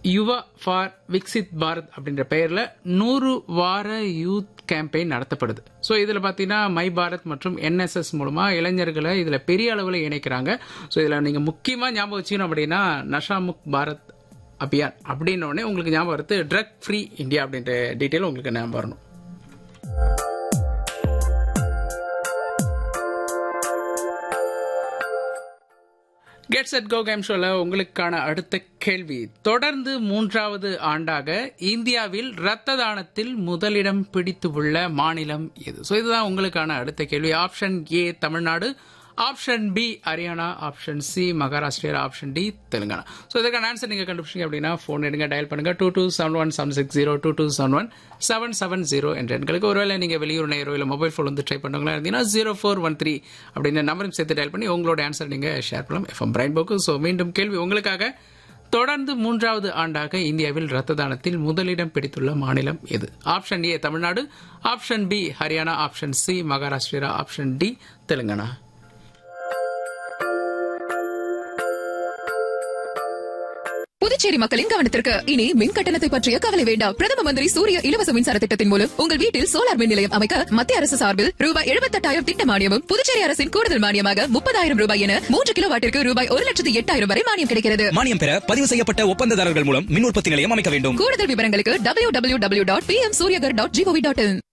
யுவா for Viksit Bharat அப்படின்ற பெயர்ல நூறு வார யூத் கேம்பெயின் நடத்தப்படுது ஸோ இதில் பார்த்தீங்கன்னா மை பாரத் மற்றும் என்எஸ்எஸ் மூலமா இளைஞர்களை இதில் பெரிய அளவில் இணைக்கிறாங்க ஸோ இதில் நீங்கள் முக்கியமாக ஞாபகம் வச்சுக்கணும் அப்படின்னா நஷாமுக் பாரத் அபியான் அப்படின்ன உடனே உங்களுக்கு ஞாபகம் வருது ட்ரக் ஃப்ரீ இந்தியா அப்படின்ற டீட்டெயில் உங்களுக்கு ஞாபகம் வரணும் கெட் செட் கோ கேம் ஷோல உங்களுக்கான அடுத்த கேள்வி தொடர்ந்து மூன்றாவது ஆண்டாக இந்தியாவில் ரத்த தானத்தில் முதலிடம் பிடித்து உள்ள மாநிலம் எது ஸோ இதுதான் உங்களுக்கான அடுத்த கேள்வி option A Tamil Nadu option B Haryana option C Maharashtra option D Telangana so இதுக்கான ஆன்சர் நீங்கள் கண்டுபிடிச்சிங்க அப்படின்னா ஃபோன் எடுங்க டயல் பண்ணுங்க two two seven one seven six zero two two seven one seven seven zero என்ற எண்களுக்கு ஒருவேளை நீங்கள் வெளியூர் நேரோ இல்லை மொபைல் ஃபோன் வந்து ட்ரை பண்ணுறவங்களா இருந்தீங்கன்னா ஜீரோ ஃபோர் ஒன் த்ரீ அப்படின்னு நம்பரும் சேர்த்து டயல் பண்ணி உங்களோட ஆன்சர் நீங்கள் ஷேர் பண்ணலாம் எஃப்எம் பிரைன் போக்கு ஸோ மீண்டும் கேள்வி உங்களுக்காக தொடர்ந்து மூன்றாவது ஆண்டாக இந்தியாவில் ரத்த தானத்தில் முதலிடம் பிடித்துள்ள மாநிலம் எது option A Tamil Nadu option B Haryana option C Maharashtra option D Telangana Puducherry மக்களின் கவனத்திற்கு இனி மின் கட்டணத்தை பற்றிய கவலை வேண்டாம் பிரதம மந்திரி சூரிய இலவச மின்சார திட்டத்தின் மூலம் உங்கள் வீட்டில் சோலார் மின் நிலையம் அமைக்க மத்திய அரசு சார்பில் ரூபாய் எழுபத்தெட்டாயிரம் திட்ட மானியமும் புதுச்சேரி அரசின் கூடுதல் மானியமாக முப்பதாயிரம் ரூபாய் என மூன்று கிலோ வாட்டிற்கு ரூபாய் ஒரு லட்சத்து எட்டாயிரம் வரை மானியம் கிடைக்கிறது மானியம் பெற பதிவு செய்யப்பட்ட ஒப்பந்ததாரர்கள் மூலம் மின் உற்பத்தி நிலையம் அமைக்க வேண்டும் கூடுதல் விவரங்களுக்கு W W W dot P M Suryaghar dot gov dot இன்